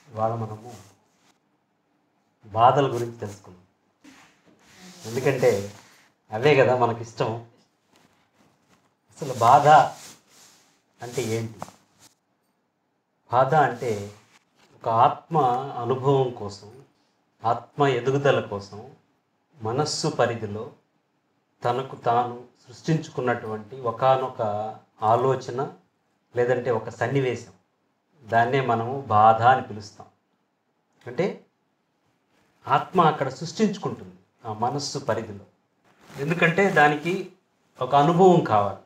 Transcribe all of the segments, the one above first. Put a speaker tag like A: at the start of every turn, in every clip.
A: ఇవాళ మనము బాధల గురించి తెలుసుకుందాం ఎందుకంటే అవే కదా మనకి ఇష్టం అసలు బాధ అంటే ఏంటి బాధ అంటే ఒక ఆత్మ అనుభవం కోసం ఆత్మ ఎదుగుదల కోసం మనస్సు పరిధిలో తనకు తాను సృష్టించుకున్నటువంటి ఒకానొక ఆలోచన లేదంటే ఒక సన్నివేశం దాన్నే మనము బాధ అని పిలుస్తాం అంటే ఆత్మ అక్కడ సృష్టించుకుంటుంది ఆ మనస్సు పరిధిలో ఎందుకంటే దానికి ఒక అనుభవం కావాలి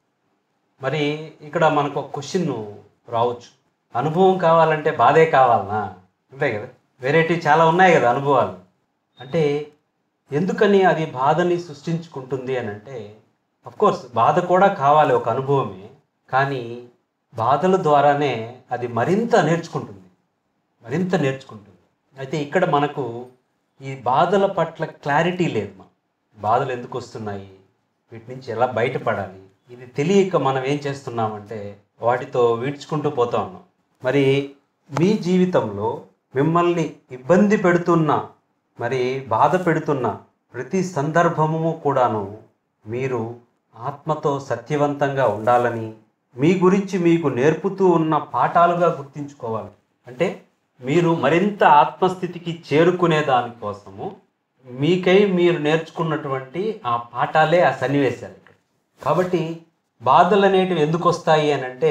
A: మరి ఇక్కడ మనకు ఒక క్వశ్చన్ రావచ్చు అనుభవం కావాలంటే బాధే కావాలనా అంతే కదా వెరైటీ చాలా ఉన్నాయి కదా అనుభవాలు అంటే ఎందుకని అది బాధని సృష్టించుకుంటుంది అని అంటే కోర్స్ బాధ కూడా కావాలి ఒక అనుభవమే కానీ బాధల ద్వారానే అది మరింత నేర్చుకుంటుంది మరింత నేర్చుకుంటుంది అయితే ఇక్కడ మనకు ఈ బాధల పట్ల క్లారిటీ లేదు మా బాధలు ఎందుకు వస్తున్నాయి వీటి నుంచి ఎలా బయటపడాలి ఇది తెలియక మనం ఏం చేస్తున్నామంటే వాటితో వీడ్చుకుంటూ పోతా ఉన్నాం మరి మీ జీవితంలో మిమ్మల్ని ఇబ్బంది పెడుతున్న మరి బాధ పెడుతున్న ప్రతి సందర్భము కూడాను మీరు ఆత్మతో సత్యవంతంగా ఉండాలని మీ గురించి మీకు నేర్పుతూ ఉన్న పాఠాలుగా గుర్తించుకోవాలి అంటే మీరు మరింత ఆత్మస్థితికి చేరుకునే దానికోసము మీకై మీరు నేర్చుకున్నటువంటి ఆ పాఠాలే ఆ సన్నివేశాలు ఇక్కడ కాబట్టి బాధలు అనేటివి ఎందుకు వస్తాయి అని అంటే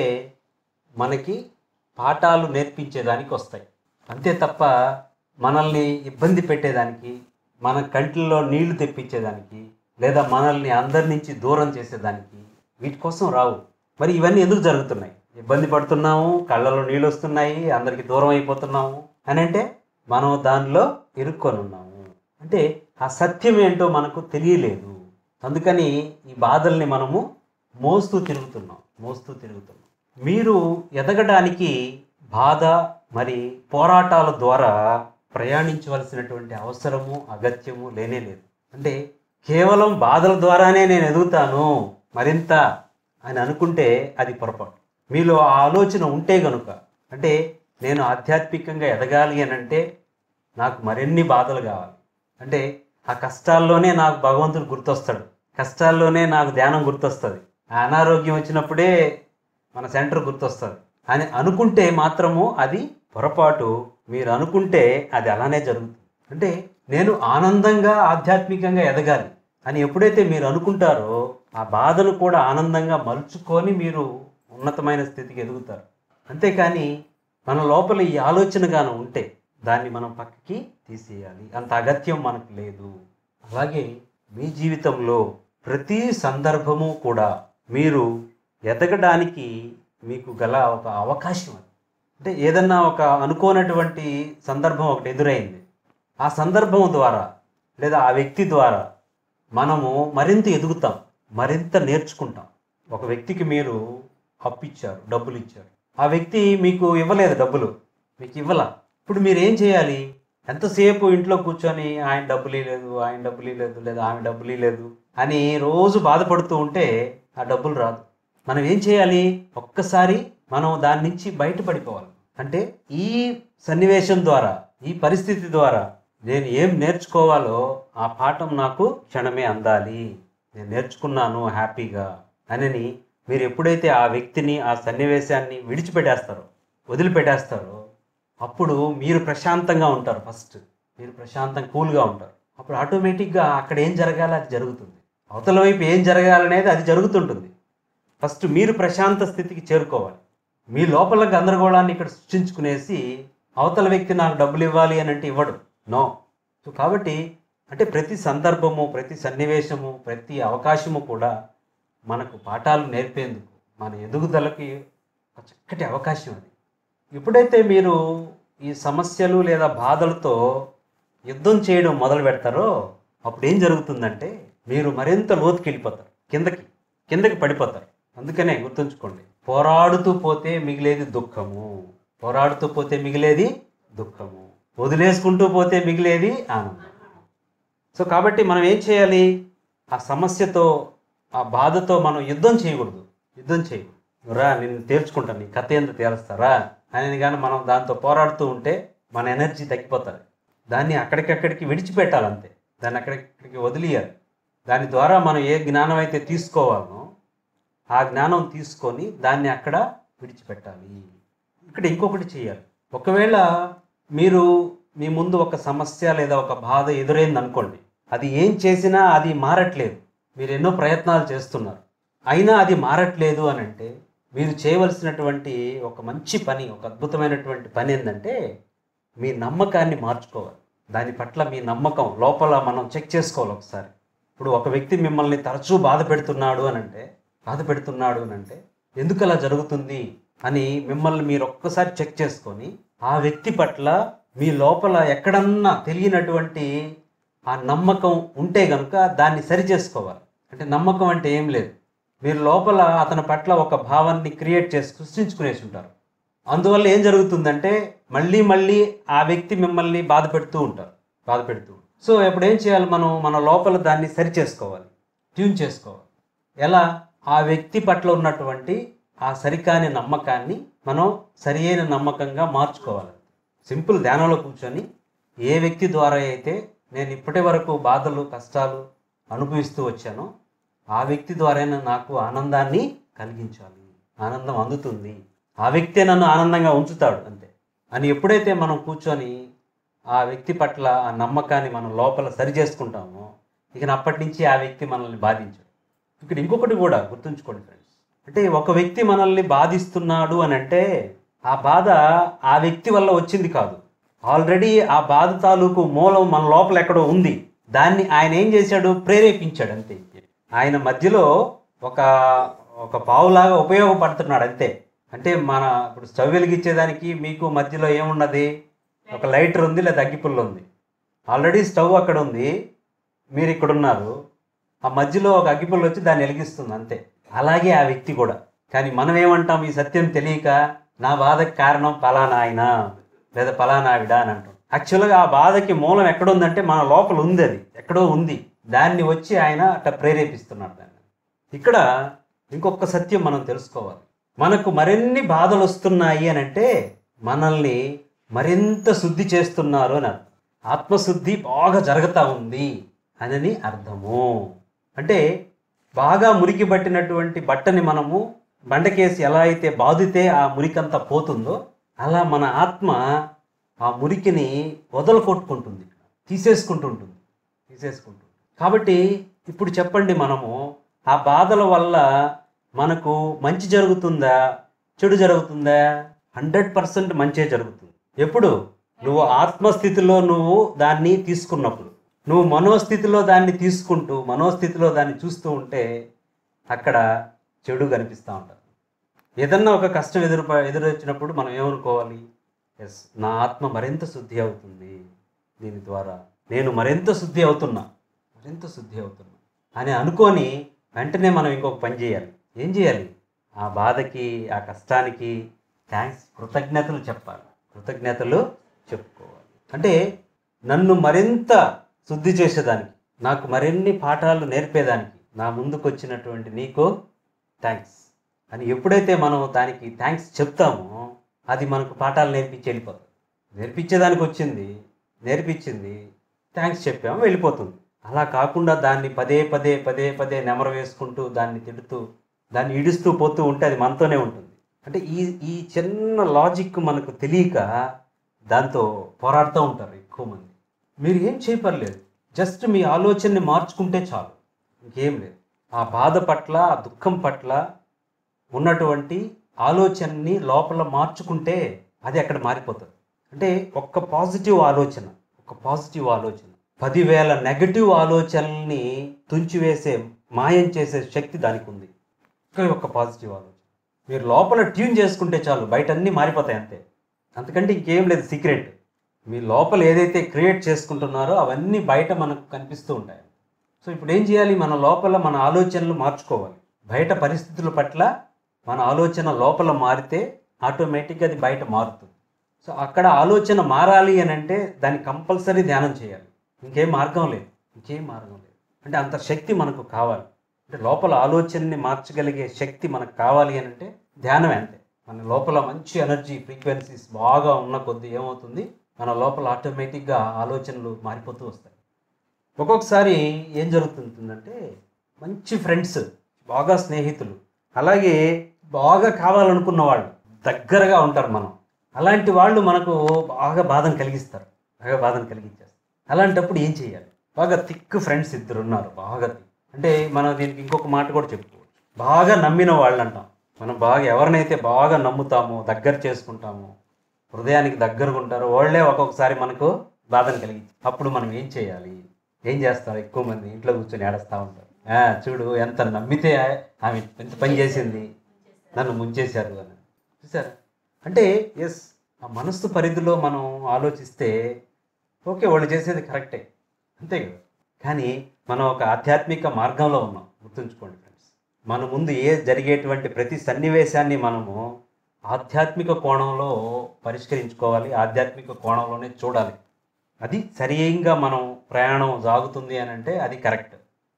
A: మనకి పాఠాలు నేర్పించేదానికి వస్తాయి అంతే తప్ప మనల్ని ఇబ్బంది పెట్టేదానికి మన కంటిలో నీళ్లు తెప్పించేదానికి లేదా మనల్ని అందరి నుంచి దూరం చేసేదానికి వీటి కోసం రావు మరి ఇవన్నీ ఎందుకు జరుగుతున్నాయి ఇబ్బంది పడుతున్నాము కళ్ళలో నీళ్ళు వస్తున్నాయి అందరికి దూరం అయిపోతున్నాము అని అంటే మనం దానిలో ఇరుక్కొని ఉన్నాము అంటే ఆ సత్యం ఏంటో మనకు తెలియలేదు అందుకని ఈ బాధల్ని మనము మోస్తూ తిరుగుతున్నాం మోస్తూ తిరుగుతున్నాం మీరు ఎదగడానికి బాధ మరి పోరాటాల ద్వారా ప్రయాణించవలసినటువంటి అవసరము అగత్యము లేనే లేదు అంటే కేవలం బాధల ద్వారానే నేను ఎదుగుతాను మరింత అని అనుకుంటే అది పొరపాటు మీలో ఆ ఆలోచన ఉంటే గనుక అంటే నేను ఆధ్యాత్మికంగా ఎదగాలి అని అంటే నాకు మరిన్ని బాధలు కావాలి అంటే ఆ కష్టాల్లోనే నాకు భగవంతుడు గుర్తొస్తాడు కష్టాల్లోనే నాకు ధ్యానం గుర్తొస్తుంది ఆ అనారోగ్యం వచ్చినప్పుడే మన సెంటర్ గుర్తొస్తుంది అని అనుకుంటే మాత్రము అది పొరపాటు మీరు అనుకుంటే అది అలానే జరుగుతుంది అంటే నేను ఆనందంగా ఆధ్యాత్మికంగా ఎదగాలి అని ఎప్పుడైతే మీరు అనుకుంటారో ఆ బాధను కూడా ఆనందంగా మలుచుకొని మీరు ఉన్నతమైన స్థితికి ఎదుగుతారు అంతేకాని మన లోపల ఈ ఆలోచనగాను ఉంటే దాన్ని మనం పక్కకి తీసేయాలి అంత అగత్యం మనకు లేదు అలాగే మీ జీవితంలో ప్రతి సందర్భము కూడా మీరు ఎదగడానికి మీకు గల ఒక అవకాశం అది అంటే ఏదన్నా ఒక అనుకోనటువంటి సందర్భం ఒకటి ఎదురైంది ఆ సందర్భం ద్వారా లేదా ఆ వ్యక్తి ద్వారా మనము మరింత ఎదుగుతాం మరింత నేర్చుకుంటాం ఒక వ్యక్తికి మీరు అప్పు ఇచ్చారు డబ్బులు ఇచ్చారు ఆ వ్యక్తి మీకు ఇవ్వలేదు డబ్బులు మీకు ఇవ్వాల ఇప్పుడు మీరు ఏం చేయాలి ఎంతసేపు ఇంట్లో కూర్చొని ఆయన డబ్బులు లేదు ఆయన డబ్బులు లేదు లేదా ఆమె డబ్బులు లేదు అని రోజు బాధపడుతూ ఉంటే ఆ డబ్బులు రాదు మనం ఏం చేయాలి ఒక్కసారి మనం దాని నుంచి బయటపడిపోవాలి అంటే ఈ సన్నివేశం ద్వారా ఈ పరిస్థితి ద్వారా నేను ఏం నేర్చుకోవాలో ఆ పాఠం నాకు క్షణమే అందాలి నేను నేర్చుకున్నాను హ్యాపీగా అని మీరు ఎప్పుడైతే ఆ వ్యక్తిని ఆ సన్నివేశాన్ని విడిచిపెట్టేస్తారో వదిలిపెట్టేస్తారో అప్పుడు మీరు ప్రశాంతంగా ఉంటారు ఫస్ట్ మీరు ప్రశాంతం కూల్గా ఉంటారు అప్పుడు ఆటోమేటిక్గా అక్కడ ఏం జరగాలి అది జరుగుతుంది అవతల వైపు ఏం జరగాలనేది అది జరుగుతుంటుంది ఫస్ట్ మీరు ప్రశాంత స్థితికి చేరుకోవాలి మీ లోపల గందరగోళాన్ని ఇక్కడ సృష్టించుకునేసి అవతల వ్యక్తి నాకు డబ్బులు ఇవ్వాలి అని అంటే ఇవ్వడు నో సో కాబట్టి అంటే ప్రతి సందర్భము ప్రతి సన్నివేశము ప్రతి అవకాశము కూడా మనకు పాఠాలు నేర్పేందుకు మన ఎదుగుదలకి ఒక చక్కటి అవకాశం అది ఎప్పుడైతే మీరు ఈ సమస్యలు లేదా బాధలతో యుద్ధం చేయడం మొదలు పెడతారో అప్పుడు ఏం జరుగుతుందంటే మీరు మరింత లోతుకి వెళ్ళిపోతారు కిందకి కిందకి పడిపోతారు అందుకనే గుర్తుంచుకోండి పోరాడుతూ పోతే మిగిలేది దుఃఖము పోరాడుతూ పోతే మిగిలేది దుఃఖము వదిలేసుకుంటూ పోతే మిగిలేది ఆనందం సో కాబట్టి మనం ఏం చేయాలి ఆ సమస్యతో ఆ బాధతో మనం యుద్ధం చేయకూడదు యుద్ధం చేయకూడదు రా నేను తేల్చుకుంటాను నీ కథ ఏందో తేలుస్తారా అని కానీ మనం దాంతో పోరాడుతూ ఉంటే మన ఎనర్జీ తగ్గిపోతుంది దాన్ని అక్కడికక్కడికి విడిచిపెట్టాలి అంతే దాన్ని అక్కడిక్కడికి వదిలియాలి దాని ద్వారా మనం ఏ జ్ఞానం అయితే తీసుకోవాలనో ఆ జ్ఞానం తీసుకొని దాన్ని అక్కడ విడిచిపెట్టాలి ఇక్కడ ఇంకొకటి చేయాలి ఒకవేళ మీరు మీ ముందు ఒక సమస్య లేదా ఒక బాధ ఎదురైంది అనుకోండి అది ఏం చేసినా అది మారట్లేదు మీరు ఎన్నో ప్రయత్నాలు చేస్తున్నారు అయినా అది మారట్లేదు అని అంటే మీరు చేయవలసినటువంటి ఒక మంచి పని ఒక అద్భుతమైనటువంటి పని ఏంటంటే మీ నమ్మకాన్ని మార్చుకోవాలి దాని పట్ల మీ నమ్మకం లోపల మనం చెక్ చేసుకోవాలి ఒకసారి ఇప్పుడు ఒక వ్యక్తి మిమ్మల్ని తరచూ బాధ పెడుతున్నాడు అని అంటే బాధ పెడుతున్నాడు అని అంటే ఎందుకు అలా జరుగుతుంది అని మిమ్మల్ని మీరు ఒక్కసారి చెక్ చేసుకొని ఆ వ్యక్తి పట్ల మీ లోపల ఎక్కడన్నా తెలియనటువంటి ఆ నమ్మకం ఉంటే కనుక దాన్ని సరి చేసుకోవాలి అంటే నమ్మకం అంటే ఏం లేదు మీరు లోపల అతని పట్ల ఒక భావాన్ని క్రియేట్ చేసి సృష్టించుకునేసి ఉంటారు అందువల్ల ఏం జరుగుతుందంటే మళ్ళీ మళ్ళీ ఆ వ్యక్తి మిమ్మల్ని బాధ పెడుతూ ఉంటారు బాధ పెడుతూ సో ఇప్పుడు ఏం చేయాలి మనం మన లోపల దాన్ని సరి చేసుకోవాలి ట్యూన్ చేసుకోవాలి ఎలా ఆ వ్యక్తి పట్ల ఉన్నటువంటి ఆ సరికాని నమ్మకాన్ని మనం సరి అయిన నమ్మకంగా మార్చుకోవాలి సింపుల్ ధ్యానంలో కూర్చొని ఏ వ్యక్తి ద్వారా అయితే నేను ఇప్పటి వరకు బాధలు కష్టాలు అనుభవిస్తూ వచ్చానో ఆ వ్యక్తి ద్వారానే నాకు ఆనందాన్ని కలిగించాలి ఆనందం అందుతుంది ఆ వ్యక్తే నన్ను ఆనందంగా ఉంచుతాడు అంతే అని ఎప్పుడైతే మనం కూర్చొని ఆ వ్యక్తి పట్ల ఆ నమ్మకాన్ని మనం లోపల సరి చేసుకుంటామో ఇక అప్పటి నుంచి ఆ వ్యక్తి మనల్ని బాధించాడు ఇక్కడ ఇంకొకటి కూడా గుర్తుంచుకోండి ఫ్రెండ్స్ అంటే ఒక వ్యక్తి మనల్ని బాధిస్తున్నాడు అని అంటే ఆ బాధ ఆ వ్యక్తి వల్ల వచ్చింది కాదు ఆల్రెడీ ఆ బాధ తాలూకు మూలం మన లోపల ఎక్కడో ఉంది దాన్ని ఆయన ఏం చేశాడు ప్రేరేపించాడు అంతే ఆయన మధ్యలో ఒక ఒక పావులాగా ఉపయోగపడుతున్నాడు అంతే అంటే మన ఇప్పుడు స్టవ్ వెలిగించేదానికి మీకు మధ్యలో ఏమున్నది ఒక లైటర్ ఉంది లేదా అగ్గిపుల్ల ఉంది ఆల్రెడీ స్టవ్ అక్కడ ఉంది మీరు ఇక్కడ ఉన్నారు ఆ మధ్యలో ఒక అగ్గిపుల్ల వచ్చి దాన్ని వెలిగిస్తుంది అంతే అలాగే ఆ వ్యక్తి కూడా కానీ మనం ఏమంటాం ఈ సత్యం తెలియక నా బాధకి కారణం పలానా ఆయన లేదా పలానా ఆవిడ అని అంటాం యాక్చువల్గా ఆ బాధకి మూలం ఎక్కడుందంటే మన లోపల ఉంది అది ఎక్కడో ఉంది దాన్ని వచ్చి ఆయన అట్లా ప్రేరేపిస్తున్నాడు దాన్ని ఇక్కడ ఇంకొక సత్యం మనం తెలుసుకోవాలి మనకు మరిన్ని బాధలు వస్తున్నాయి అని అంటే మనల్ని మరింత శుద్ధి చేస్తున్నారు అని అర్థం ఆత్మశుద్ధి బాగా జరుగుతూ ఉంది అని అర్థము అంటే బాగా మురికి పట్టినటువంటి బట్టని మనము బండకేసి ఎలా అయితే బాధితే ఆ మురికంతా పోతుందో అలా మన ఆత్మ ఆ మురికిని వదలు కొట్టుకుంటుంది తీసేసుకుంటుంటుంది తీసేసుకుంటుంది కాబట్టి ఇప్పుడు చెప్పండి మనము ఆ బాధల వల్ల మనకు మంచి జరుగుతుందా చెడు జరుగుతుందా హండ్రెడ్ పర్సెంట్ మంచే జరుగుతుంది ఎప్పుడు నువ్వు ఆత్మస్థితిలో నువ్వు దాన్ని తీసుకున్నప్పుడు నువ్వు మనోస్థితిలో దాన్ని తీసుకుంటూ మనోస్థితిలో దాన్ని చూస్తూ ఉంటే అక్కడ చెడు కనిపిస్తూ ఉంటుంది ఏదన్నా ఒక కష్టం ఎదురు ఎదురొచ్చినప్పుడు మనం ఏమనుకోవాలి ఎస్ నా ఆత్మ మరింత శుద్ధి అవుతుంది దీని ద్వారా నేను మరింత శుద్ధి అవుతున్నా మరింత శుద్ధి అవుతున్నా అని అనుకొని వెంటనే మనం ఇంకొక పని చేయాలి ఏం చేయాలి ఆ బాధకి ఆ కష్టానికి థ్యాంక్స్ కృతజ్ఞతలు చెప్పాలి కృతజ్ఞతలు చెప్పుకోవాలి అంటే నన్ను మరింత శుద్ధి చేసేదానికి నాకు మరిన్ని పాఠాలు నేర్పేదానికి నా ముందుకు వచ్చినటువంటి నీకు థ్యాంక్స్ అని ఎప్పుడైతే మనం దానికి థ్యాంక్స్ చెప్తామో అది మనకు పాఠాలు నేర్పించి వెళ్ళిపోతుంది నేర్పించేదానికి వచ్చింది నేర్పించింది థ్యాంక్స్ చెప్పాము వెళ్ళిపోతుంది అలా కాకుండా దాన్ని పదే పదే పదే పదే నెమరు వేసుకుంటూ దాన్ని తిడుతూ దాన్ని ఇడుస్తూ పోతూ ఉంటే అది మనతోనే ఉంటుంది అంటే ఈ ఈ చిన్న లాజిక్ మనకు తెలియక దాంతో పోరాడుతూ ఉంటారు ఎక్కువ మంది మీరు ఏం చేయపర్లేదు జస్ట్ మీ ఆలోచనని మార్చుకుంటే చాలు ఇంకేం లేదు ఆ బాధ పట్ల ఆ దుఃఖం పట్ల ఉన్నటువంటి ఆలోచనని లోపల మార్చుకుంటే అది అక్కడ మారిపోతుంది అంటే ఒక్క పాజిటివ్ ఆలోచన ఒక పాజిటివ్ ఆలోచన పదివేల నెగటివ్ ఆలోచనల్ని తుంచివేసే మాయం చేసే శక్తి దానికి ఉంది ఇక్కడ ఒక పాజిటివ్ ఆలోచన మీరు లోపల ట్యూన్ చేసుకుంటే చాలు బయట అన్నీ మారిపోతాయి అంతే అంతకంటే ఇంకేం లేదు సీక్రెట్ మీ లోపల ఏదైతే క్రియేట్ చేసుకుంటున్నారో అవన్నీ బయట మనకు కనిపిస్తూ ఉంటాయి సో ఇప్పుడు ఏం చేయాలి మన లోపల మన ఆలోచనలు మార్చుకోవాలి బయట పరిస్థితుల పట్ల మన ఆలోచన లోపల మారితే ఆటోమేటిక్గా అది బయట మారుతుంది సో అక్కడ ఆలోచన మారాలి అని అంటే దాన్ని కంపల్సరీ ధ్యానం చేయాలి ఇంకేం మార్గం లేదు ఇంకేం మార్గం లేదు అంటే అంత శక్తి మనకు కావాలి అంటే లోపల ఆలోచనని మార్చగలిగే శక్తి మనకు కావాలి అని అంటే ధ్యానమే అంతే మన లోపల మంచి ఎనర్జీ ఫ్రీక్వెన్సీస్ బాగా ఉన్న కొద్దీ ఏమవుతుంది మన లోపల ఆటోమేటిక్గా ఆలోచనలు మారిపోతూ వస్తాయి ఒక్కొక్కసారి ఏం జరుగుతుందంటే మంచి ఫ్రెండ్స్ బాగా స్నేహితులు అలాగే బాగా కావాలనుకున్న వాళ్ళు దగ్గరగా ఉంటారు మనం అలాంటి వాళ్ళు మనకు బాగా బాధను కలిగిస్తారు బాగా బాధను కలిగించేస్తారు అలాంటప్పుడు ఏం చేయాలి బాగా థిక్ ఫ్రెండ్స్ ఇద్దరు ఉన్నారు బాగా thick. అంటే మనం దీనికి ఇంకొక మాట కూడా చెప్పుకోవచ్చు బాగా నమ్మిన వాళ్ళు అంటాం మనం బాగా ఎవరినైతే బాగా నమ్ముతామో దగ్గర చేసుకుంటామో హృదయానికి దగ్గరగా ఉంటారో వాళ్ళే ఒక్కొక్కసారి మనకు బాధను కలిగించి అప్పుడు మనం ఏం చేయాలి ఏం చేస్తారు ఎక్కువ మంది ఇంట్లో కూర్చొని ఏడుస్తూ ఉంటారు "ఆ, చూడు ఎంత నమ్మితే ఆమె ఎంత పని చేసింది నన్ను ముంచేశారు అని చూసారా అంటే ఎస్ ఆ మనస్సు పరిధిలో మనం ఆలోచిస్తే ఓకే వాళ్ళు చేసేది కరెక్టే అంతే కదా కానీ మనం ఒక ఆధ్యాత్మిక మార్గంలో ఉన్నాం గుర్తుంచుకోండి ఫ్రెండ్స్ మన ముందు ఏ జరిగేటువంటి ప్రతి సన్నివేశాన్ని మనము ఆధ్యాత్మిక కోణంలో పరిష్కరించుకోవాలి ఆధ్యాత్మిక కోణంలోనే చూడాలి అది సరిగా మనం ప్రయాణం సాగుతుంది అని అంటే అది కరెక్ట్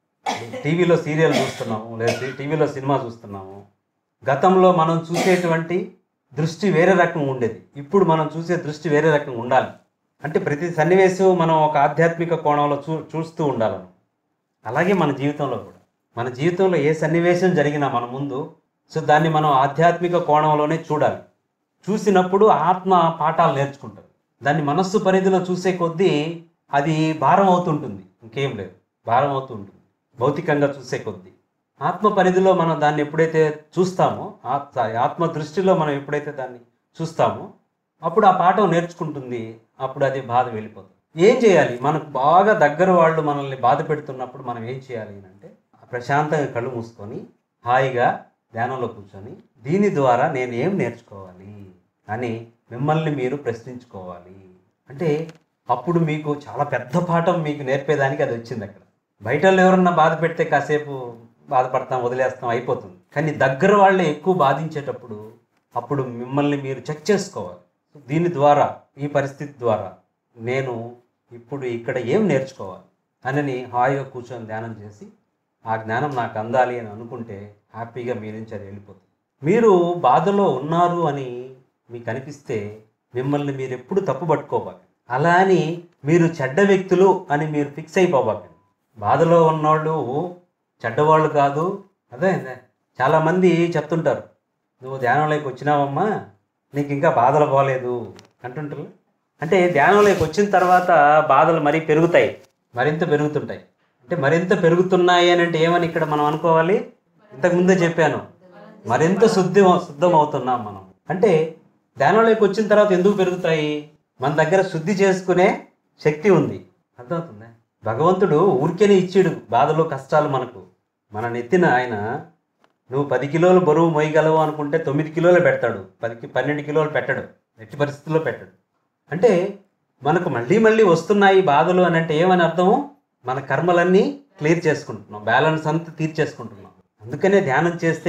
A: టీవీలో సీరియల్ చూస్తున్నాము లేదా టీవీలో సినిమా చూస్తున్నాము గతంలో మనం చూసేటువంటి దృష్టి వేరే రకంగా ఉండేది ఇప్పుడు మనం చూసే దృష్టి వేరే రకంగా ఉండాలి అంటే ప్రతి సన్నివేశం మనం ఒక ఆధ్యాత్మిక కోణంలో చూ చూస్తూ ఉండాలను అలాగే మన జీవితంలో కూడా మన జీవితంలో ఏ సన్నివేశం జరిగినా మన ముందు సో దాన్ని మనం ఆధ్యాత్మిక కోణంలోనే చూడాలి చూసినప్పుడు ఆత్మ పాఠాలు నేర్చుకుంటుంది దాన్ని మనస్సు పరిధిలో చూసే కొద్దీ అది భారం అవుతుంటుంది ఇంకేం లేదు భారం అవుతూ ఉంటుంది భౌతికంగా చూసే కొద్దీ ఆత్మ పరిధిలో మనం దాన్ని ఎప్పుడైతే చూస్తామో ఆత్- సారీ, ఆత్మ దృష్టిలో మనం ఎప్పుడైతే దాన్ని చూస్తామో అప్పుడు ఆ పాఠం నేర్చుకుంటుంది అప్పుడు అది బాధ వెళ్ళిపోతుంది ఏం చేయాలి మనకు బాగా దగ్గర వాళ్ళు మనల్ని బాధ పెడుతున్నప్పుడు మనం ఏం చేయాలి అంటే ప్రశాంతంగా కళ్ళు మూసుకొని హాయిగా ధ్యానంలో కూర్చొని దీని ద్వారా నేను ఏం నేర్చుకోవాలి అని మిమ్మల్ని మీరు ప్రశ్నించుకోవాలి అంటే అప్పుడు మీకు చాలా పెద్ద పాఠం మీకు నేర్పేదానికి అది వచ్చింది అక్కడ బయట వాళ్ళు ఎవరన్నా బాధ పెడితే కాసేపు బాధపడతాం వదిలేస్తాం అయిపోతుంది కానీ దగ్గర వాళ్ళే ఎక్కువ బాధించేటప్పుడు అప్పుడు మిమ్మల్ని మీరు చెక్ చేసుకోవాలి దీని ద్వారా ఈ పరిస్థితి ద్వారా నేను ఇప్పుడు ఇక్కడ ఏం నేర్చుకోవాలి అని హాయిగా కూర్చొని ధ్యానం చేసి ఆ జ్ఞానం నాకు అందాలి అని అనుకుంటే హ్యాపీగా మీ నుంచి అది వెళ్ళిపోతుంది మీరు బాధలో ఉన్నారు అని మీకు అనిపిస్తే మిమ్మల్ని మీరు ఎప్పుడు తప్పు పట్టుకోబాకండి అలా అని మీరు చెడ్డ వ్యక్తులు అని మీరు ఫిక్స్ అయిపోబాకండి బాధలో ఉన్నోళ్ళు చెడ్డవాళ్ళు కాదు అదే అదే. చాలామంది చెప్తుంటారు నువ్వు ధ్యానంలోకి వచ్చినావమ్మా నీకు ఇంకా బాధలు పోలేదు అంటుంటారు అంటే ధ్యానంలోకి వచ్చిన తర్వాత బాధలు మరీ పెరుగుతాయి మరింత పెరుగుతుంటాయి అంటే మరింత పెరుగుతున్నాయి అని అంటే ఏమని ఇక్కడ మనం అనుకోవాలి ఇంతకు ముందే చెప్పాను మరింత శుద్ధి శుద్ధం అవుతున్నాం మనం అంటే ధ్యానంలోకి వచ్చిన తర్వాత ఎందుకు పెరుగుతాయి మన దగ్గర శుద్ధి చేసుకునే శక్తి ఉంది అర్థమవుతుందా భగవంతుడు ఊరికేనే ఇచ్చాడు బాధలు కష్టాలు మనకు మన నెత్తిన ఆయన నువ్వు పది కిలోలు బరువు మోయగలవు అనుకుంటే తొమ్మిది కిలోలు పెడతాడు పదికి పన్నెండు కిలోలు పెట్టడు ఎట్టి పరిస్థితుల్లో పెట్టడు అంటే మనకు మళ్ళీ మళ్ళీ వస్తున్నాయి బాధలు అని అంటే ఏమని అర్థము మన కర్మలన్నీ క్లియర్ చేసుకుంటున్నాం బ్యాలెన్స్ అంతా తీర్చేసుకుంటున్నాం అందుకనే ధ్యానం చేస్తే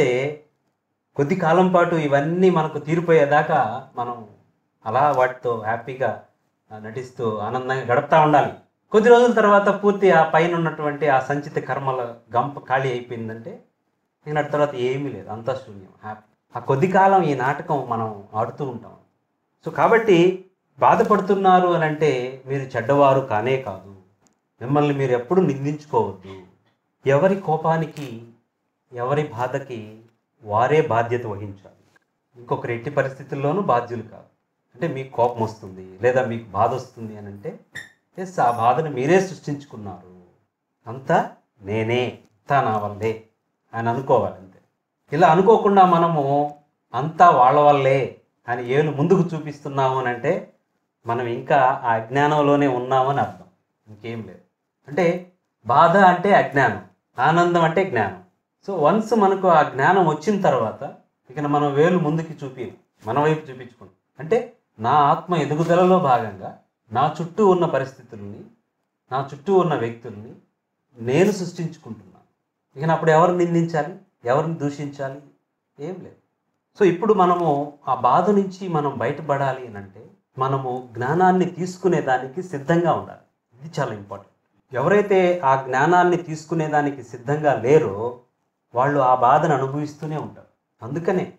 A: కొద్ది కాలం పాటు ఇవన్నీ మనకు తీరిపోయేదాకా మనం అలా వాటితో హ్యాపీగా ఆ, నటిస్తూ ఆనందంగా గడుపుతూ ఉండాలి కొద్ది రోజుల తర్వాత పూర్తి ఆ పైన ఉన్నటువంటి ఆ సంచిత కర్మల గంప ఖాళీ అయిపోయిందంటే ఇంకా అటు తర్వాత ఏమీ లేదు అంతా శూన్యం హ్యాపీ ఆ కొద్ది కాలం ఈ నాటకం మనం ఆడుతూ ఉంటాం సో కాబట్టి బాధపడుతున్నారు అని అంటే మీరు చెడ్డవారు కానే కాదు మిమ్మల్ని మీరు ఎప్పుడు నిందించుకోవద్దు ఎవరి కోపానికి ఎవరి బాధకి వారే బాధ్యత వహించాలి ఇంకొకరు ఎట్టి పరిస్థితుల్లోనూ బాధ్యులు కాదు అంటే మీకు కోపం వస్తుంది లేదా మీకు బాధ వస్తుంది అని అంటే ఎస్ ఆ బాధను మీరే సృష్టించుకున్నారు అంతా నేనే అంతా నా వల్లే అని అనుకోవాలి అంతే ఇలా అనుకోకుండా మనము అంతా వాళ్ళ వల్లే అని ఏలు ముందుకు చూపిస్తున్నాము అని అంటే మనం ఇంకా ఆ అజ్ఞానంలోనే ఉన్నామని అర్థం ఇంకేం లేదు అంటే బాధ అంటే అజ్ఞానం ఆనందం అంటే జ్ఞానం సో వన్స్ మనకు ఆ జ్ఞానం వచ్చిన తర్వాత ఇక మనం వేలు ముందుకి చూపి మన వైపు చూపించుకుంటాం అంటే నా ఆత్మ ఎదుగుదలలో భాగంగా నా చుట్టూ ఉన్న పరిస్థితుల్ని నా చుట్టూ ఉన్న వ్యక్తుల్ని నేను సృష్టించుకుంటున్నాను ఇక అప్పుడు ఎవరిని నిందించాలి ఎవరిని దూషించాలి ఏం లేదు సో ఇప్పుడు మనము ఆ బాధ నుంచి మనం బయటపడాలి అని అంటే మనము జ్ఞానాన్ని తీసుకునే దానికి సిద్ధంగా ఉండాలి ఇది చాలా ఇంపార్టెంట్ ఎవరైతే ఆ జ్ఞానాన్ని తీసుకునే దానికి సిద్ధంగా లేరో వాళ్ళు ఆ బాధను అనుభవిస్తూనే ఉంటారు అందుకనే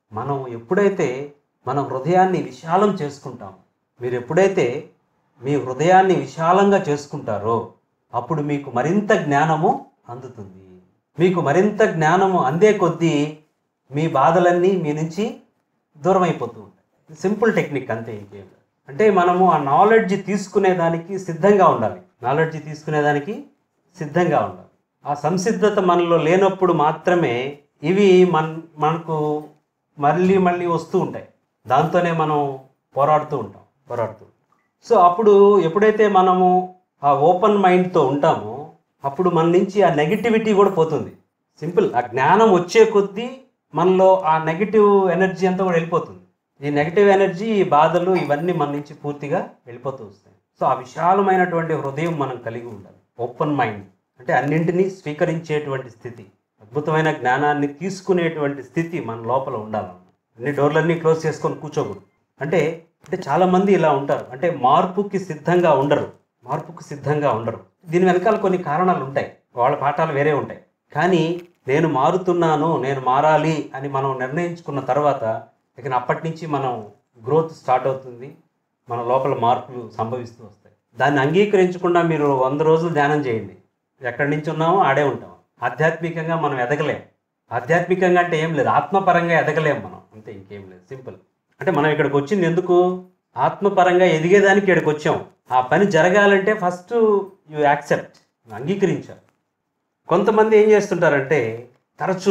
A: మనం ఎప్పుడైతే మన హృదయాన్ని విశాలం చేసుకుంటామో మీరు ఎప్పుడైతే మీ హృదయాన్ని విశాలంగా చేసుకుంటారో అప్పుడు మీకు మరింత జ్ఞానము అందుతుంది మీకు మరింత జ్ఞానము అందే కొద్దీ మీ బాధలన్నీ మీ నుంచి దూరం అయిపోతూ ఉంటాయి సింపుల్ టెక్నిక్ అంతే ఇంకేం లేదు. అంటే మనము ఆ నాలెడ్జ్ తీసుకునేదానికి సిద్ధంగా ఉండాలి నాలెడ్జ్ తీసుకునేదానికి సిద్ధంగా ఉండాలి ఆ సంసిద్ధత మనలో లేనప్పుడు మాత్రమే ఇవి మన మనకు మళ్ళీ మళ్ళీ వస్తూ ఉంటాయి దాంతోనే మనం పోరాడుతూ ఉంటాం పోరాడుతూ ఉంటాం. సో అప్పుడు ఎప్పుడైతే మనము ఆ ఓపెన్ మైండ్తో ఉంటామో అప్పుడు మన నుంచి ఆ నెగిటివిటీ కూడా పోతుంది సింపుల్ ఆ జ్ఞానం వచ్చే కొద్దీ మనలో ఆ నెగిటివ్ ఎనర్జీ అంతా కూడా వెళ్ళిపోతుంది ఈ నెగిటివ్ ఎనర్జీ ఈ బాధలు ఇవన్నీ మన నుంచి పూర్తిగా వెళ్ళిపోతూ వస్తాయి సో ఆ విశాలమైనటువంటి హృదయం మనం కలిగి ఉండాలి ఓపెన్ మైండ్ అంటే అన్నింటినీ స్వీకరించేటువంటి స్థితి అద్భుతమైన జ్ఞానాన్ని తీసుకునేటువంటి స్థితి మన లోపల ఉండాలి అన్ని డోర్లన్నీ క్లోజ్ చేసుకొని కూర్చోకూడదు అంటే అంటే చాలామంది ఇలా ఉంటారు అంటే మార్పుకి సిద్ధంగా ఉండరు మార్పుకి సిద్ధంగా ఉండరు దీని వెనకాల కొన్ని కారణాలు ఉంటాయి వాళ్ళ పాఠాలు వేరే ఉంటాయి కానీ నేను మారుతున్నాను నేను మారాలి అని మనం నిర్ణయించుకున్న తర్వాత ఇక అప్పటి నుంచి మనం గ్రోత్ స్టార్ట్ అవుతుంది మన లోపల మార్పులు సంభవిస్తూ వస్తాయి దాన్ని అంగీకరించకుండా మీరు వంద రోజులు ధ్యానం చేయండి ఎక్కడి నుంచి ఉన్నామో ఆడే ఉంటాం ఆధ్యాత్మికంగా మనం ఎదగలేం ఆధ్యాత్మికంగా అంటే ఏం లేదు ఆత్మపరంగా ఎదగలేం మనం అంతే ఇంకేం లేదు సింపుల్ అంటే మనం ఇక్కడికి వచ్చింది ఎందుకు ఆత్మపరంగా ఎదిగేదానికి ఇక్కడికి వచ్చాం ఆ పని జరగాలంటే ఫస్ట్ యు యాక్సెప్ట్ అంగీకరించాలి కొంతమంది ఏం చేస్తుంటారంటే తరచూ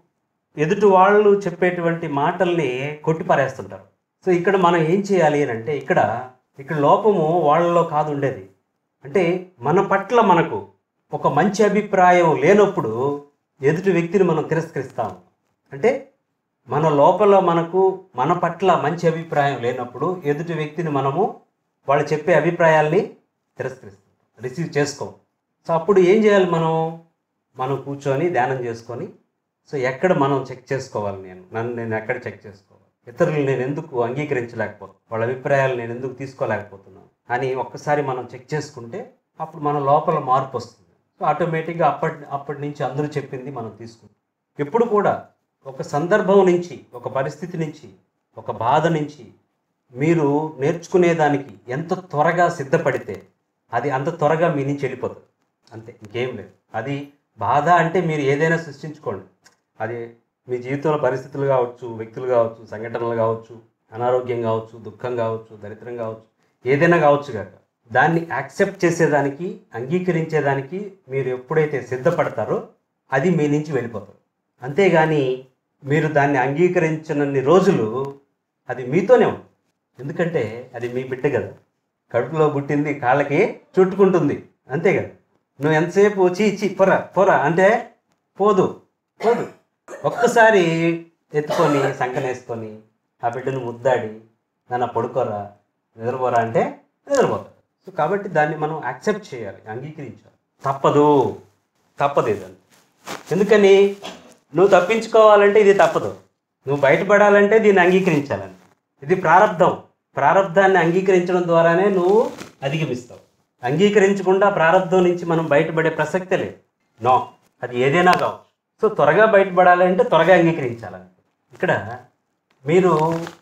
A: ఎదుటి వాళ్ళు చెప్పేటువంటి మాటల్ని కొట్టిపారేస్తుంటారు సో ఇక్కడ మనం ఏం చేయాలి అని అంటే ఇక్కడ ఇక్కడ లోపము వాళ్ళలో కాదు ఉండేది అంటే మన పట్ల మనకు ఒక మంచి అభిప్రాయం లేనప్పుడు ఎదుటి వ్యక్తిని మనం తిరస్కరిస్తాము అంటే మన లోపల మనకు మన పట్ల మంచి అభిప్రాయం లేనప్పుడు ఎదుటి వ్యక్తిని మనము వాళ్ళు చెప్పే అభిప్రాయాల్ని తిరస్కరిస్తాం రిసీవ్ చేసుకోం సో అప్పుడు ఏం చేయాలి మనం మనం కూర్చొని ధ్యానం చేసుకొని సో ఎక్కడ మనం చెక్ చేసుకోవాలి నేను నన్ను నేను ఎక్కడ చెక్ చేసుకోవాలి ఇతరులు నేను ఎందుకు అంగీకరించలేకపోతున్నాను వాళ్ళ అభిప్రాయాలు నేను ఎందుకు తీసుకోలేకపోతున్నాను అని ఒక్కసారి మనం చెక్ చేసుకుంటే అప్పుడు మన లోపల మార్పు వస్తుంది సో ఆటోమేటిక్గా అప్పటి అప్పటి నుంచి అందరూ చెప్పింది మనం తీసుకుంటాం ఎప్పుడు కూడా ఒక సందర్భం నుంచి ఒక పరిస్థితి నుంచి ఒక బాధ నుంచి మీరు నేర్చుకునేదానికి ఎంత త్వరగా సిద్ధపడితే అది అంత త్వరగా మీ నుంచి వెళ్ళిపోతుంది అంతే ఇంకేం లేదు అది బాధ అంటే మీరు ఏదైనా సృష్టించుకోండి అది మీ జీవితంలో పరిస్థితులు కావచ్చు వ్యక్తులు కావచ్చు సంఘటనలు కావచ్చు అనారోగ్యం కావచ్చు దుఃఖం కావచ్చు దరిద్రం కావచ్చు ఏదైనా కావచ్చు కాక దాన్ని యాక్సెప్ట్ చేసేదానికి అంగీకరించేదానికి మీరు ఎప్పుడైతే సిద్ధపడతారో అది మీ నుంచి వెళ్ళిపోతుంది అంతేగాని మీరు దాన్ని అంగీకరించినన్ని రోజులు అది మీతోనే ఉంది ఎందుకంటే అది మీ బిడ్డ కదా కడుపులో పుట్టింది కాళ్ళకి చుట్టుకుంటుంది అంతే కదా నువ్వు ఎంతసేపు చీ చీ పొర పొర అంటే పోదు పోదు ఒక్కసారి ఎత్తుకొని సంకనేసుకొని ఆ బిడ్డను ముద్దాడి నాన్న పడుకోరా నిద్రపోరా అంటే నిద్రపోతాడు సో కాబట్టి దాన్ని మనం యాక్సెప్ట్ చేయాలి అంగీకరించాలి తప్పదు తప్పదు ఇదని ఎందుకని నువ్వు తప్పించుకోవాలంటే ఇది తప్పదు నువ్వు బయటపడాలంటే దీన్ని అంగీకరించాలని ఇది ప్రారంధం ప్రారంధాన్ని అంగీకరించడం ద్వారానే నువ్వు అధిగమిస్తావు అంగీకరించకుండా ప్రారంధం నుంచి మనం బయటపడే ప్రసక్తే లేదు నో అది ఏదైనా కావచ్చు సో త్వరగా బయటపడాలంటే త్వరగా అంగీకరించాలని ఇక్కడ మీరు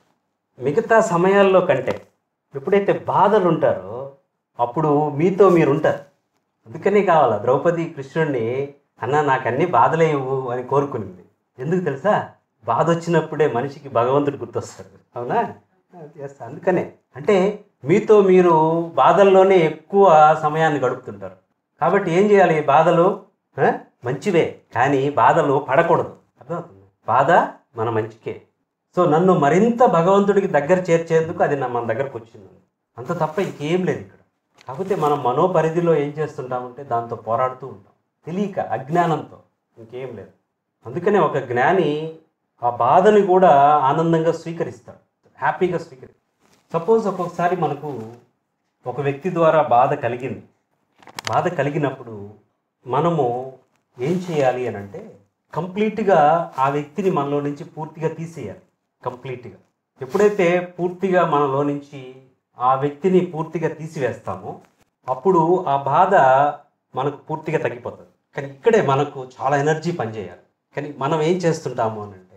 A: మిగతా సమయాల్లో కంటే ఎప్పుడైతే బాధలు ఉంటారో అప్పుడు మీతో మీరు ఉంటారు అందుకనే కావాలా ద్రౌపది కృష్ణుడిని అన్న నాకు అన్ని బాధలే ఇవ్వు అని కోరుకునింది ఎందుకు తెలుసా బాధ వచ్చినప్పుడే మనిషికి భగవంతుడు గుర్తొస్తాడు అవునా ఎస్ అందుకనే అంటే మీతో మీరు బాధల్లోనే ఎక్కువ సమయాన్ని గడుపుతుంటారు కాబట్టి ఏం చేయాలి ఈ బాధలు ఆ? మంచివే కానీ బాధలు పడకూడదు అర్థమవుతుంది బాధ మన మంచికే సో నన్ను మరింత భగవంతుడికి దగ్గర చేర్చేందుకు అది నా మన దగ్గరకు వచ్చింది అంత తప్ప ఇంకేం లేదు ఇక్కడ కాకపోతే మనం మనోపరిధిలో ఏం చేస్తుంటామంటే దాంతో పోరాడుతూ ఉంటాం తెలియక అజ్ఞానంతో ఇంకేం లేదు అందుకనే ఒక జ్ఞాని ఆ బాధని కూడా ఆనందంగా స్వీకరిస్తాడు హ్యాపీగా స్వీకరి సపోజ్ ఒక్కొక్కసారి మనకు ఒక వ్యక్తి ద్వారా బాధ కలిగింది బాధ కలిగినప్పుడు మనము ఏం చేయాలి అని అంటే కంప్లీట్గా ఆ వ్యక్తిని మనలో నుంచి పూర్తిగా తీసేయాలి కంప్లీట్గా ఎప్పుడైతే పూర్తిగా మనలో నుంచి ఆ వ్యక్తిని పూర్తిగా తీసివేస్తామో అప్పుడు ఆ బాధ మనకు పూర్తిగా తగ్గిపోతుంది కానీ ఇక్కడే మనకు చాలా ఎనర్జీ పనిచేయాలి కానీ మనం ఏం చేస్తుంటాము అని అంటే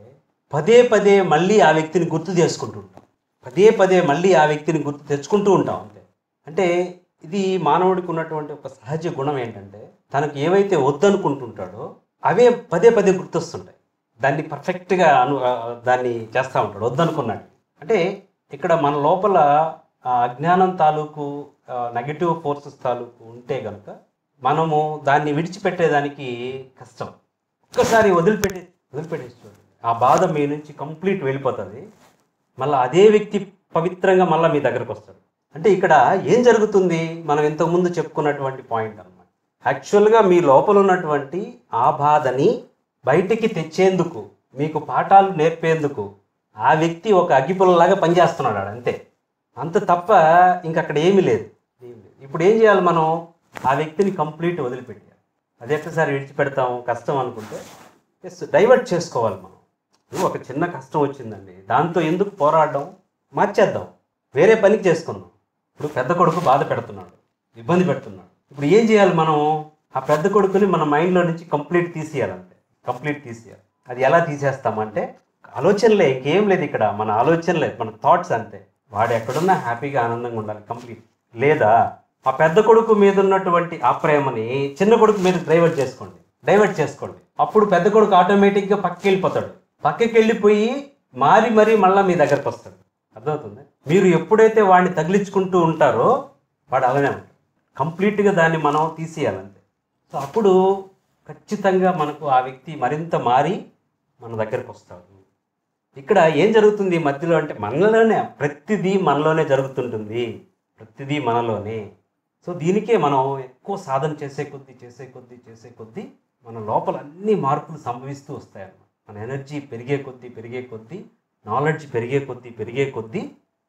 A: పదే పదే మళ్ళీ ఆ వ్యక్తిని గుర్తు చేసుకుంటూ ఉంటాం పదే పదే మళ్ళీ ఆ వ్యక్తిని గుర్తు తెచ్చుకుంటూ ఉంటాం అంతే అంటే ఇది మానవుడికి ఉన్నటువంటి ఒక సహజ గుణం ఏంటంటే తనకు ఏవైతే వద్దనుకుంటుంటాడో అవే పదే పదే గుర్తొస్తుంటాయి దాన్ని పర్ఫెక్ట్గా అను ఆ, దాన్ని చేస్తూ ఉంటాడు వద్దనుకున్నాడు అంటే ఇక్కడ మన లోపల ఆ అజ్ఞానం తాలూకు నెగటివ్ ఫోర్సెస్ తాలూకు ఉంటే కనుక మనము దాన్ని విడిచిపెట్టేదానికి కష్టం ఒక్కసారి వదిలిపెట్టి వదిలిపెట్టేసి చూడండి ఆ బాధ మీ నుంచి కంప్లీట్ వెళ్ళిపోతుంది మళ్ళీ అదే వ్యక్తి పవిత్రంగా మళ్ళీ మీ దగ్గరకు వస్తాడు అంటే ఇక్కడ ఏం జరుగుతుంది మనం ఇంతకుముందు చెప్పుకున్నటువంటి పాయింట్ అనమాట యాక్చువల్గా మీ లోపల ఉన్నటువంటి ఆ బాధని బయటికి తెచ్చేందుకు మీకు పాఠాలు నేర్పేందుకు ఆ వ్యక్తి ఒక అగ్గిపుల్లలాగా పనిచేస్తున్నాడు ఆడ అంతే అంత తప్ప ఇంక అక్కడ ఏమీ లేదు ఏమీ లేదు ఇప్పుడు ఏం చేయాలి మనం ఆ వ్యక్తిని కంప్లీట్ వదిలిపెట్టాలి అది ఎక్కసారి విడిచిపెడతాం కష్టం అనుకుంటే ఎస్ డైవర్ట్ చేసుకోవాలి మనం ఇప్పుడు ఒక చిన్న కష్టం వచ్చిందండి దాంతో ఎందుకు పోరాడడం మార్చేద్దాం వేరే పనికి చేసుకుందాం ఇప్పుడు పెద్ద కొడుకు బాధ పెడుతున్నాడు ఇబ్బంది పెడుతున్నాడు ఇప్పుడు ఏం చేయాలి మనం ఆ పెద్ద కొడుకుని మన మైండ్లో నుంచి కంప్లీట్ తీసేయాలంటే కంప్లీట్ తీసేయాలి అది ఎలా తీసేస్తామంటే ఆలోచనలే ఇంకేం లేదు ఇక్కడ మన ఆలోచనలే మన థాట్స్ అంతే వాడు ఎక్కడున్నా హ్యాపీగా ఆనందంగా ఉండాలి కంప్లీట్ లేదా ఆ పెద్ద కొడుకు మీద ఉన్నటువంటి ఆ ప్రేమని చిన్న కొడుకు మీద డైవర్ట్ చేసుకోండి డైవర్ట్ చేసుకోండి అప్పుడు పెద్ద కొడుకు ఆటోమేటిక్గా పక్కకి వెళ్ళిపోతాడు పక్కకి వెళ్ళిపోయి మారి మరీ మళ్ళీ మీ దగ్గరకు వస్తాడు అర్థమవుతుంది మీరు ఎప్పుడైతే వాడిని తగిలించుకుంటూ ఉంటారో వాడు అలానే ఉంటాడు కంప్లీట్గా దాన్ని మనం తీసేయాలంతే సో అప్పుడు ఖచ్చితంగా మనకు ఆ వ్యక్తి మరింత మారి మన దగ్గరకు వస్తాడు ఇక్కడ ఏం జరుగుతుంది ఈ మధ్యలో అంటే మనలోనే ప్రతిదీ మనలోనే జరుగుతుంటుంది ప్రతిదీ మనలోనే సో దీనికే మనం ఎక్కువ సాధన చేసే కొద్దీ చేసే కొద్దీ చేసే కొద్దీ మన లోపల అన్ని మార్పులు సంభవిస్తూ వస్తాయన్నమాట మన ఎనర్జీ పెరిగే కొద్దీ పెరిగే కొద్దీ నాలెడ్జ్ పెరిగే కొద్దీ పెరిగే కొద్దీ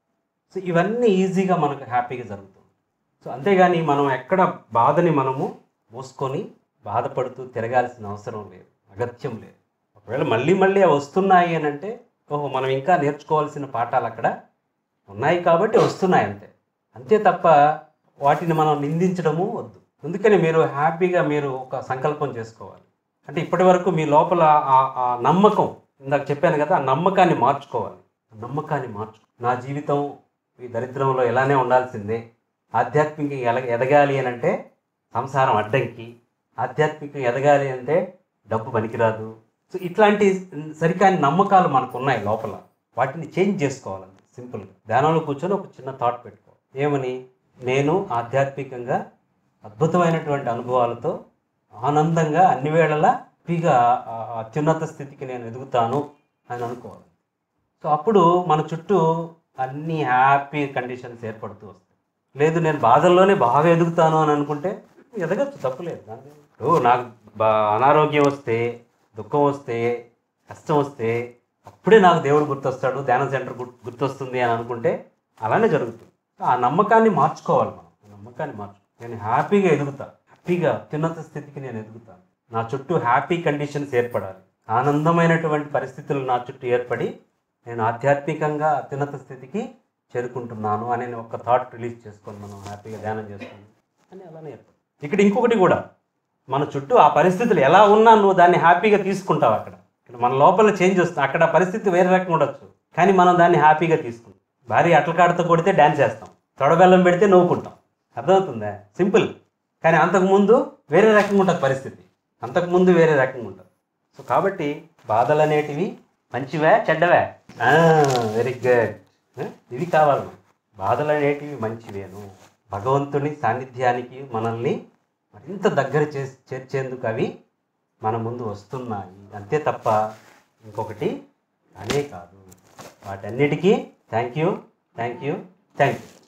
A: సో ఇవన్నీ ఈజీగా మనకు హ్యాపీగా జరుగుతుంది సో అంతేగాని మనం ఎక్కడ బాధని మనము మోసుకొని బాధపడుతూ తిరగాల్సిన అవసరం లేదు అగత్యం లేదు ఒకవేళ మళ్ళీ మళ్ళీ అవి వస్తున్నాయి అని అంటే ఓహో మనం ఇంకా నేర్చుకోవాల్సిన పాఠాలు అక్కడ ఉన్నాయి కాబట్టి వస్తున్నాయి అంతే అంతే తప్ప వాటిని మనం నిందించడము వద్దు అందుకని మీరు హ్యాపీగా మీరు ఒక సంకల్పం చేసుకోవాలి అంటే ఇప్పటి వరకు మీ లోపల ఆ- ఆ నమ్మకం ఇందాక చెప్పాను కదా ఆ నమ్మకాన్ని మార్చుకోవాలి ఆ నమ్మకాన్ని మార్చు నా జీవితం ఈ దరిద్రంలో ఇలానే ఉండాల్సిందే ఆధ్యాత్మికంగా ఎల ఎదగాలి అని అంటే సంసారం అడ్డంకి ఆధ్యాత్మికంగా ఎదగాలి అంటే డబ్బు పనికిరాదు సో ఇట్లాంటి సరికాని నమ్మకాలు మనకు ఉన్నాయి లోపల వాటిని చేంజ్ చేసుకోవాలండి సింపుల్గా ధ్యానంలో కూర్చొని ఒక చిన్న థాట్ పెట్టుకో ఏమని నేను ఆధ్యాత్మికంగా అద్భుతమైనటువంటి అనుభవాలతో ఆనందంగా అన్ని వేళలా హ్యాపీగా ఆ అత్యున్నత స్థితికి నేను ఎదుగుతాను అని అనుకోవాలి సో అప్పుడు మన చుట్టూ అన్ని హ్యాపీ కండిషన్స్ ఏర్పడుతూ వస్తాయి లేదు నేను బాధల్లోనే బాగా ఎదుగుతాను అని అనుకుంటే ఎదగచ్చు తప్పులేదు దాని ఇప్పుడు నాకు బా అనారోగ్యం వస్తే దుఃఖం వస్తే కష్టం వస్తే అప్పుడే నాకు దేవుడు గుర్తొస్తాడు ధ్యాన సెంటర్ గుర్తు గుర్తొస్తుంది అని అనుకుంటే అలానే జరుగుతుంది ఆ నమ్మకాన్ని మార్చుకోవాలి మనం ఆ నమ్మకాన్ని మార్చు నేను హ్యాపీగా ఎదుగుతా హ్యాపీగా అత్యున్నత స్థితికి నేను ఎదుగుతాను నా చుట్టూ హ్యాపీ కండిషన్స్ ఏర్పడాలి ఆనందమైనటువంటి పరిస్థితులు నా చుట్టూ ఏర్పడి నేను ఆధ్యాత్మికంగా అత్యున్నత స్థితికి చేరుకుంటున్నాను అని ఒక థాట్ రిలీజ్ చేసుకొని మనం హ్యాపీగా ధ్యానం చేసుకొని అని అలానే ఏర్పడు ఇక్కడ ఇంకొకటి కూడా మన చుట్టూ ఆ పరిస్థితులు ఎలా ఉన్నా నువ్వు దాన్ని హ్యాపీగా తీసుకుంటావు అక్కడ ఇక్కడ మన లోపల చేంజ్ వస్తుంది అక్కడ పరిస్థితి వేరే రకంగా ఉండొచ్చు కానీ మనం దాన్ని హ్యాపీగా తీసుకుంటాం భారీ అట్లకాడతో కొడితే డ్యాన్స్ చేస్తాం తొడబెల్లం పెడితే నవ్వుకుంటాం అర్థమవుతుందా సింపుల్ కానీ అంతకుముందు వేరే రకంగా ఉంటుంది పరిస్థితి అంతకుముందు వేరే రకంగా ఉంటుంది సో కాబట్టి బాధలు అనేటివి మంచివే చెడ్డవే వెరీ గుడ్ ఇవి కావాలి మనకు. బాధలు అనేటివి మంచివేను భగవంతుని సాన్నిధ్యానికి మనల్ని మరింత దగ్గర చే చేర్చేందుకు అవి మన ముందు వస్తున్నాయి అంతే తప్ప ఇంకొకటి అనే కాదు వాటన్నిటికీ thank you thank you thank you